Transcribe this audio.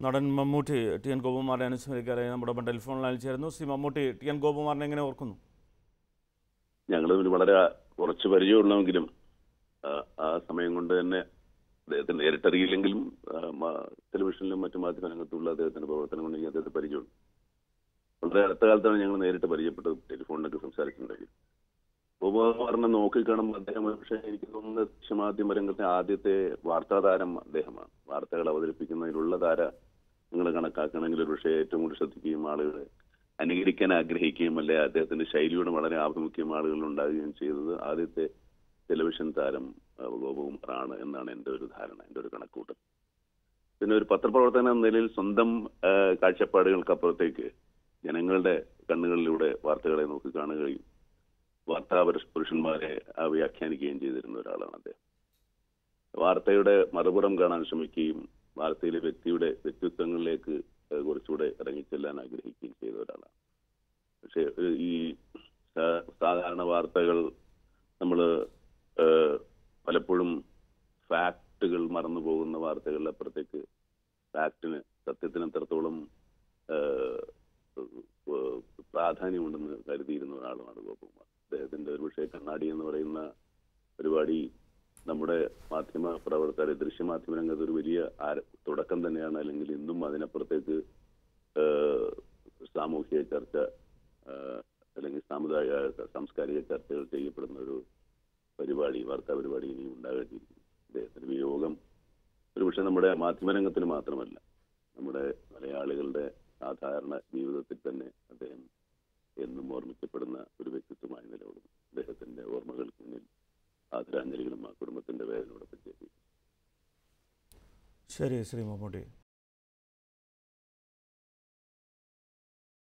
നടൻ Mammootty T N ഗോപകുമാറിനെ അനുസ്മരിക്കാനായി നമ്മുടെ ടെലിഫോൺ ലൈനിൽ ചേരുന്നു ശ്രീ മമ്മൂട്ടി ടി എൻ ഗോപകുമാറിനെ എങ്ങനെ ഓർക്കുന്നു ഞങ്ങൾ തമ്മിൽ വളരെ കുറച്ച് പരിചയമുള്ളെങ്കിലും ആ, ആ സമയം കൊണ്ട് തന്നെ അദ്ദേഹത്തെ നേരിട്ടറിയില്ലെങ്കിലും ആ, മാ- ടെലിവിഷനിലും മറ്റു മാധ്യമ രംഗത്തുള്ള അദ്ദേഹത്തിന്റെ പ്രവർത്തനം കൊണ്ട് എനിക്ക് അദ്ദേഹത്തെ പരിചയമുണ്ട് വളരെ അടുത്ത കാലത്താണ് ഞങ്ങൾ നേരിട്ട് പരിചയപ്പെട്ടത് ടെലിഫോണിലൊക്കെ സംസാരിച്ചിട്ടുണ്ടെങ്കിൽ ഉപകുമാറിനെ നോക്കിക്കാണുമ്പോൾ അദ്ദേഹം പക്ഷേ എനിക്ക് തോന്നുന്നത് ദൃശ്യമാധ്യമ രംഗത്തെ ആദ്യത്തെ വാർത്താ താരം അദ്ദേഹമാണ് വാർത്തകൾ അവതരിപ്പിക്കുന്നതിലുള്ള താര നിങ്ങൾ കണക്കാക്കണമെങ്കിൽ ഒരു പക്ഷേ ഏറ്റവും കൂടുതൽ ശ്രദ്ധിക്കുകയും ആളുകൾ അനുകരിക്കാൻ ആഗ്രഹിക്കുകയും അല്ലെ അദ്ദേഹത്തിന്റെ ശൈലിയോട് വളരെ ആഭിമുഖ്യം ആളുകളിൽ ഉണ്ടാകുകയും ചെയ്തത് ആദ്യത്തെ ടെലിവിഷൻ താരം ആ, ഗോപകുമാറാണ് എന്നാണ് എൻ്റെ ഒരു ധാരണ എൻ്റെ ഒരു കണക്കൂട്ടൽ പിന്നെ ഒരു പത്രപ്രവർത്തകൻ എന്ന നിലയിൽ സ്വന്തം ആ, കാഴ്ചപ്പാടുകൾക്കപ്പുറത്തേക്ക് ജനങ്ങളുടെ കണ്ണുകളിലൂടെ വാർത്തകളെ നോക്കി കാണുകയും വാർത്താ പുരുഷ- പുരുഷന്മാരെ ആ, വ്യാഖ്യാനിക്കുകയും ചെയ്തിരുന്ന ഒരാളാണ് അദ്ദേഹം വാർത്തയുടെ മറുപുറം കാണാൻ ശ്രമിക്കുകയും വാർത്തയിലെ വ്യക്തിയുടെ വ്യക്തിത്വങ്ങളിലേക്ക് ഏഹ്, കുറച്ചുകൂടെ ഇറങ്ങിച്ചെല്ലാൻ ആഗ്രഹിക്കുകയും ചെയ്ത ഒരാളാണ് പക്ഷേ ഏഹ്, ഈ സാ- സാധാരണ വാർത്തകൾ നമ്മൾ പലപ്പോഴും ഫാക്റ്റുകൾ മറന്നു പോകുന്ന വാർത്തകളുടെ അപ്പുറത്തേക്ക് ഫാക്റ്റിന് സത്യത്തിന് എത്രത്തോളം ഏഹ്, ഏഹ്, പ്രാധാന്യമുണ്ടെന്ന് കരുതിയിരുന്ന ഒരാളുമാണ് ഗോപകുമാർ അദ്ദേഹത്തിന്റെ ഒരു പക്ഷേ കണ്ണാടി എന്ന് പറയുന്ന പരിപാടി നമ്മുടെ മാധ്യമ പ്രവർത്തകരെ ദൃശ്യമാധ്യമ രംഗത്ത് ഒരു വലിയ ആര- തുടക്കം തന്നെയാണ് അല്ലെങ്കിൽ ഇന്നും അതിനപ്പുറത്തേക്ക് ഏഹ്, സാമൂഹിക ചർച്ച ഏഹ്, അല്ലെങ്കിൽ സാമുദായിക സാംസ്കാരിക ചർച്ചകൾ ചെയ്യപ്പെടുന്ന ഒരു പരിപാടി വാർത്താ പരിപാടി ഇനിയും ഉണ്ടാകേണ്ടിയിരിക്കുന്നു അദ്ദേഹത്തിന്റെ വിയോഗം ഒരുപക്ഷെ നമ്മുടെ മാധ്യമരംഗത്തിന് മാത്രമല്ല നമ്മുടെ മലയാളികളുടെ സാധാരണ ജീവിതത്തിൽ തന്നെ അദ്ദേഹം എന്നും ഓർമ്മിക്കപ്പെടുന്ന ഒരു വ്യക്തിത്വമായി നിലകൊള്ളുന്നു അദ്ദേഹത്തിന്റെ ഓർമ്മകൾക്ക് മുന്നിൽ ആദരാഞ്ജലികളും ആ കുടുംബത്തിന്റെ വേദനയോടൊപ്പം ചെയ്തു ശരി ശ്രീ മമ്മൂട്ടി